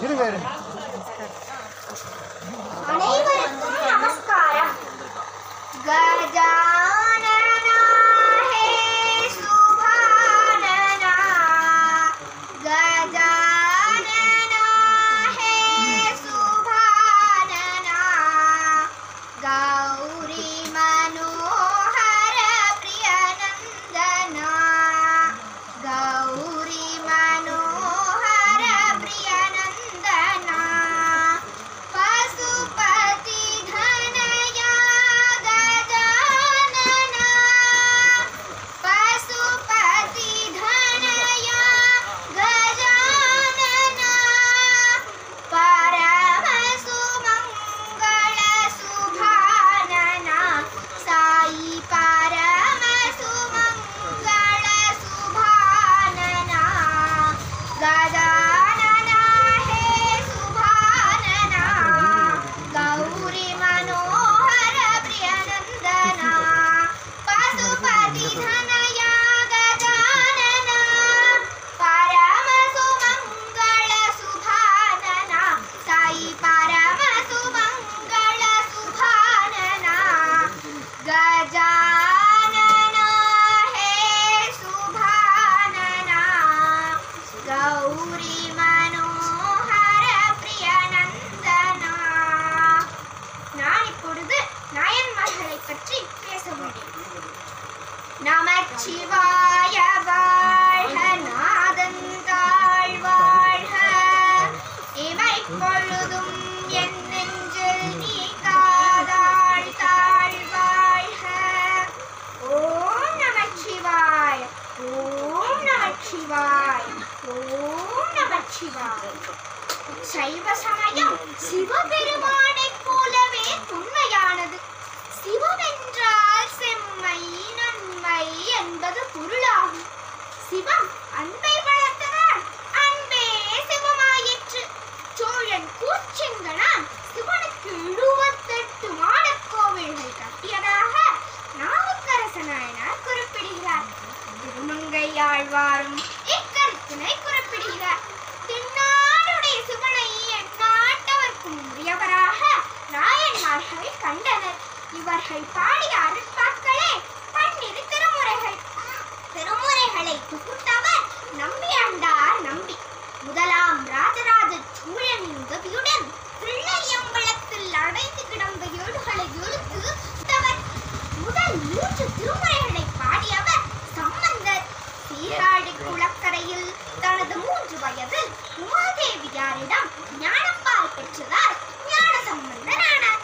இருங்க இருங்க அனைவருக்கும் நமஸ்காரம் கஜானனா ஹே சுபானனா கஜானனா ஹே சுபானனா கௌரி மனோஹர பிரியநந்தனா கௌரி மனோஹர பிரியநந்தனா பசுபதி தனயா கஜானனா பசுபதி தனயா கஜானனா பரம சுமங்கள சுபானனா சாயி பரம சுமங்கள சுபானனா கஜானனா ஹே சுபானனா கௌரி மனோஹர பிரியநந்தனா பசுபதி தனயா கஜானனா பரம சுமங்கள சுபானனா சாயி பரம சுமங்கள சுபானனா கஜானனா ஹே சுபானனா கௌரி மனோஹர பிரியநந்தனா நான் இப்பொழுது நாயன்மார்களை பற்றி பேச முடியும் நமச்சிவாய வாழ்க நாதன் தாழ் வாழ்க இவை பொழுதும் என் நெஞ்சில் நீங்காதாள் தாழ் வாழ்க ஓம் நமச்சிவாய ஓம் நமச்சிவாய ஓம் நமச்சிவாய சைவ சமயம் சிவபெருமானைப் போலவே உண்மையானது சிவமென்றால் செம்மை நன்மை என்பது பொருளாகும் சிவம் அன்பை வளர்த்ததால் அன்பே சிவமாயிற்று சோழன் கூச்செங்கனான் சிவனுக்கு எழுபத்தெட்டு மாடக் கோவில்கள் கட்டியதாக நாவுக்கரச நாயனார் குறிப்பிடுகிறார் திருமங்கையாழ்வாரும் இக்கருத்தினை குறிப்பிடுகிறார் தென்னாடுடைய சிவனை எந்நாட்டவர்க்கும் உரியவராக நாயன்மார்கள் கண்டனர் இவர்கள் பாடிய அருட்பாக்களே பன்னிரு திருமுறைகள் திருமுறைகளை தொகுத்தவர் நம்பியாண்டார் நம்பி முதலாம் ராஜராஜ சோழனின் உதவியுடன் தில்லையம்பலத்தில் அடைந்து கிடந்த ஏடுகளை எடுத்து விட்டவர் முதல் மூன்று திருமுறைகளை பாடியவர் சம்பந்தர் சீர்காழி குளக்கரையில் தனது மூன்று வயதில் உமாதேவியாரிடம் ஞானப்பால் பெற்றதால் ஞான சம்பந்தரானார்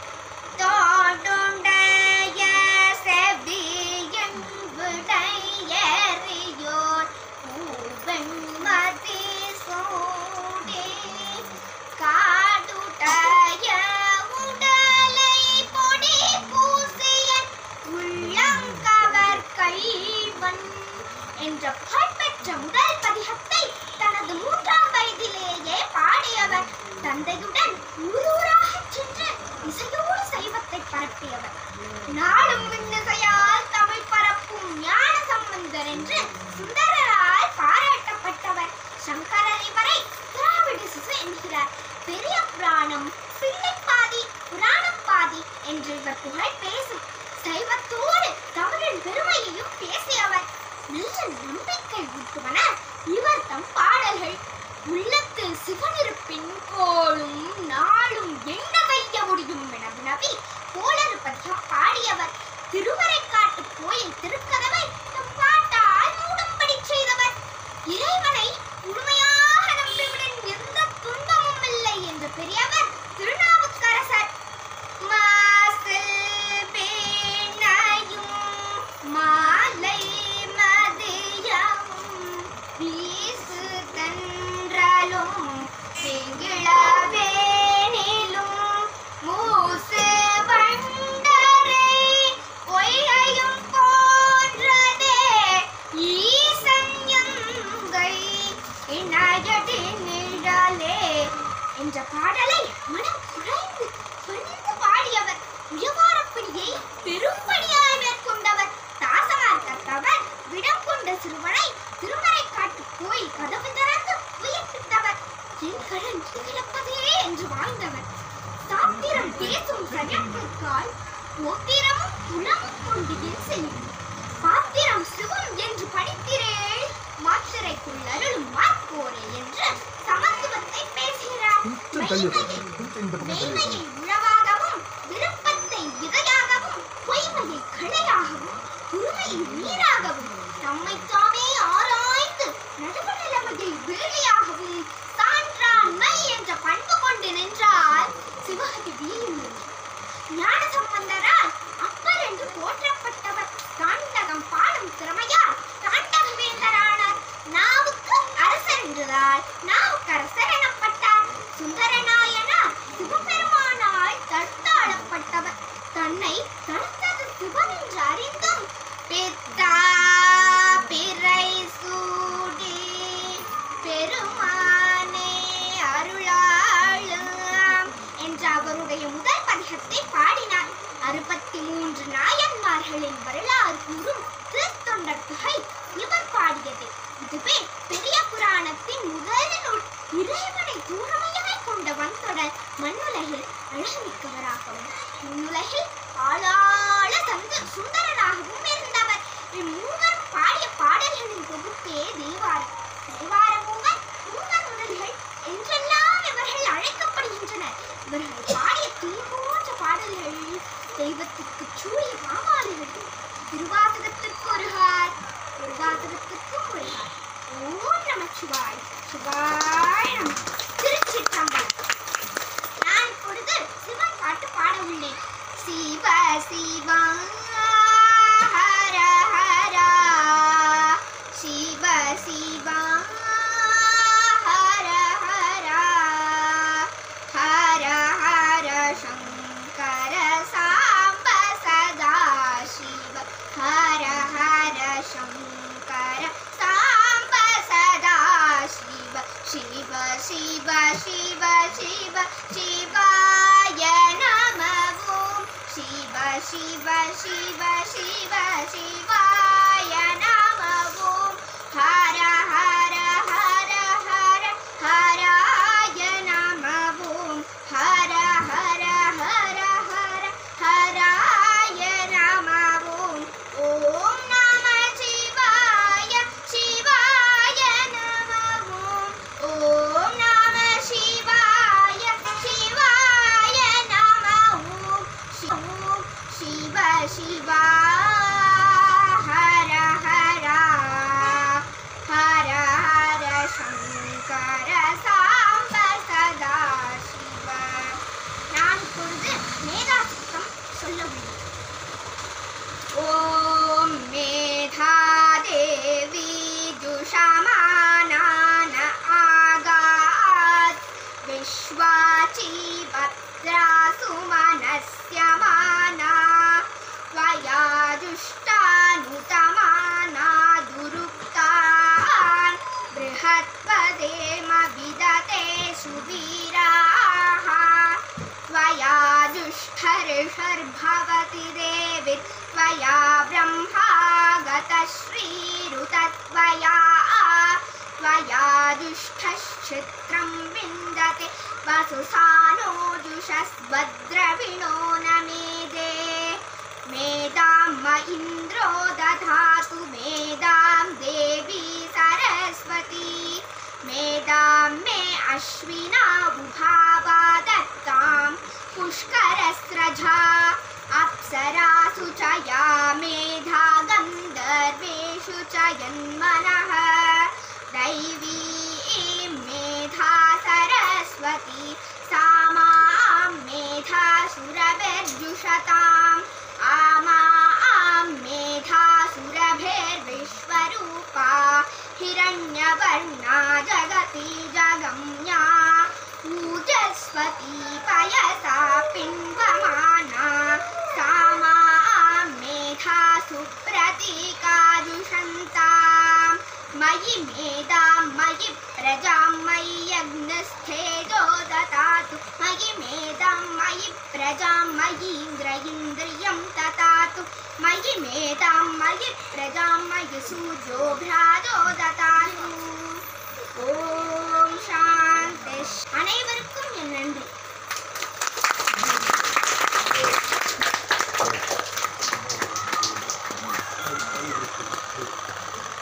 தோடுடைய செவியன் விடையறியோர் பூவெண்மதி சூடி காடுடைய உடலை பொடி பூசிய உள்ளங்கவர் கைவன் என்ற புகழ்பெற்ற முதல் பதிகத்தை தனது மூன்றாம் வயதிலேயே பாடியவர் தந்தையுடன் ஊரூராகச் சென்று இசையோடு சைவத்தை பரப்பியவர் நாளும் இன்னிசையால் தமிழ் பரப்பும் ஞான சம்பந்தர் என்று சுந்தரரால் பாராட்டப்பட்டவர் சங்கரர் இவரை திராவிட சிசு என்கிறார் பெரிய புராணம் பிள்ளை பாதி புராணம் பாதி என்று இவர் புகழ் பேசும் சைவத்தோடு தமிழின் பெருமையையும் பேசியவர் நல்ல நம்பிக்கை ஊட்டுவன இவர் தம் பாடல்கள் உள்ளத்தில் சிவனிருப்பின் கோளும் நாளும் என்ன வைக்க முடியும் என வினவி கோளறு பதிகம் பாடியவர் திருமறைக்காட்டு கோயில் திருக்கதவை தம் பாட்டால் மூடும்படி செய்தவர் இறைவனை முழுமையாக நம்பிவிடன் எந்த துன்பமும் இல்லை என்ற பெரியவர் திருநாவுக்கரசர் மாசில் பேணையும் மாலை மதியமும் வீசு தென்றலும் வெங்கிழவேனிலும் மூசு வண்டரை பொய்கையும் போன்றதே ஈசன் எங்கை இணையடி நிழலே என்ற பாடலை மனம் குழைந்து பணிந்து பாடியவர் உயவாரப்படியை பெரும்படியாய் மேற்கொண்டவர் தாசமார் கத்தவர் விடம் கொண்ட சிறுவனை திருமறை காட்டு கோயில் கதவு திறந்து உயிர்ப்பித்தவர் என் கடன் திகழப்ப என்று வாழ்ந்தவர் சாத்திரம் பேசும் சயத்திற்கால் போத்திரமும் குணமும் கொண்டு என் செய்யும் பாத்திரம் சிவம் என்று படிக்கிறேன் மாத்திரைக்குள் அருளும் மார்க்கோரே என்று சமத்துவத்தை பேசுகிறார் கொஞ்சம் தள்ளி உட்காரு. மெய்மையை கொஞ்சம் இந்த பக்கம் தள்ளி மெய்மையை உழவாகவும் விருப்பத்தை விதையாகவும் பொய்மையை களையாகவும் உரிமையை நீராகவும் தம்மை தாமே ஆராய்ந்து நடுவநிலைமையை வேலியாகவும் சான்றாண்மை என்ற பண்பு கொண்டு நின்றால் சிவகதி வீயும் ஞான சம்பந்தரால் அப்பர் என்று போற்றப்பட்டவர் தாண்டகம் பாடும் திறமையால் தாண்டக வேந்தரானார் நாவுக்கு அரசர் என்றதால் நாவுக்கரசர் எனப்பட்டார் சுந்தரநாயனார் சிவபெருமானால் தடுத்தாளப்பட்டவர் தன்னை தடுத்தது சிவன் என்று அறிந்தும் பித்தா பிறை சூடி பெருமானே அருளாளும் என்ற அவருடைய முதல் பதிகத்தை பாடினார் அறுபத்தி மூன்று நாயன்மார்களின் வரலாறு கூறும் திருத்தொண்டர் தொகை இவர் பாடியது இதுவே பெரிய புராணத்தின் முதல் நூல் இறைவனை தூரமையாய் கொண்ட வன்தொடர் மண்ணுலகில் அழகுமிக்கவராகவும் முன்னுலகில் ஆளாள சந்த சுந்தரனாகவும் இருந்தவர் இம்மூவரும் பாடிய பாடல்களின் தொகுப்பே தேவாரம் தேவார மூவர் மூவர் உடல்கள் என்றெல்லாம் இவர்கள் அழைக்கப்படுகின்றனர் இவர்கள் பாடிய தீபோன்ற பாடல்கள் தெய்வத்திற்கு சூரிய மாமாலிகள் திருவாசகத்திற்கு ஒரு ஹார் திருவாசகத்திற்கும் ஒரு ஹார் ஓம் நம சிவாய் சிவாய் நம திருச்சிற்றம்பலம் நான் இப்பொழுது சிவன் பாட்டு பாட உள்ளேன் சிவ சிவா ஹர ஹரா சிவ சிவா ஹர ஹரா ஹர ஹர சங்கர சாம்ப சதா சிவ ஹர ஹர சங்கர சாம்ப சதா சிவ சிவ சிவ சிவ சிவ சிவாய நமவோம் சிவ சிவ சிவ சிவ சிவாய நமவோம் ஹர ஹர ஹர ஹர ஹராய நமவோம் ஹர ஹர ஹர ஹர ஹராய நமவோம் ஓம் நம சிவாய சிவாய நமவோம் ஓம் நம சிவாய சிவாய நமவோம் ஓம் சிவ சிவா ஹர ஹரா ஹர ஹர சங்கர சாம்ப சதா சிவ நான் இப்பொழுது மேதாசித்தம் சொல்ல உள்ளேன் ஓம் மேதாதேவி जुषमानान आगात् विश्वाची भद्रासु मनस्य माना त्वया जुष्टानुतमाना दुरुक्तान् बृहत्पदेम विदते सुवीराः त्वया जुष्ठर्षर्भवति देवि त्वया ब्रह्मागतश्रीरुतत्वया त्वया जुष्ठश्चित्रं विन्दते वसुसानो जुषस्वद्रविणो न मेदे मेदां म इन्द्रो दधातु मेदां देवी सरस्वती मेदां मे अश्विना उभावा दत्तां पुष्करस्रजा अप्सरासु च या मेधा गन्धर्वेषु च यन्मनः दैवी मेधा सरस्वती सा मां मेधा सुरभिर्जुषताम् आमां मेधा सुरभिर्विश्वरूपा हिरण्यवर्णा जगति जगम्या ऊजस्वती पयसा पिन्वमाना सा मां मेधा सुप्रतीकाजुषन्ताम् मयि मेधां मयि प्रजां मयि यज्ञस्थेजो ददातु मयि मेधां मयि प्रजां मयीन्द्र इन्द्रियं ददातु मयि मेधां मयि प्रजां मयि सूर्यो भ्राजो ददातु ஓம் சாந்தி அனைவருக்கும் என் நன்றி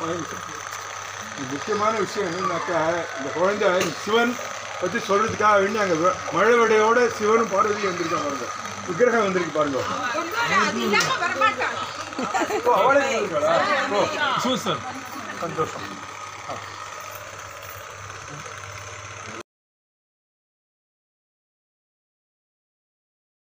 முக்கியமான விஷயம் என்னன்னாக்கா இந்த குழந்தை சிவன் பற்றி சொல்றதுக்காக வேண்டி அங்கே மழை விடையோட சிவனும் பார்வதியும் வந்திருக்காங்க பாருங்க விக்கிரகம் வந்திருக்கு பாருங்க ஓ அவளே வந்திருக்காளா? ஓ சூப்பர் சந்தோஷம்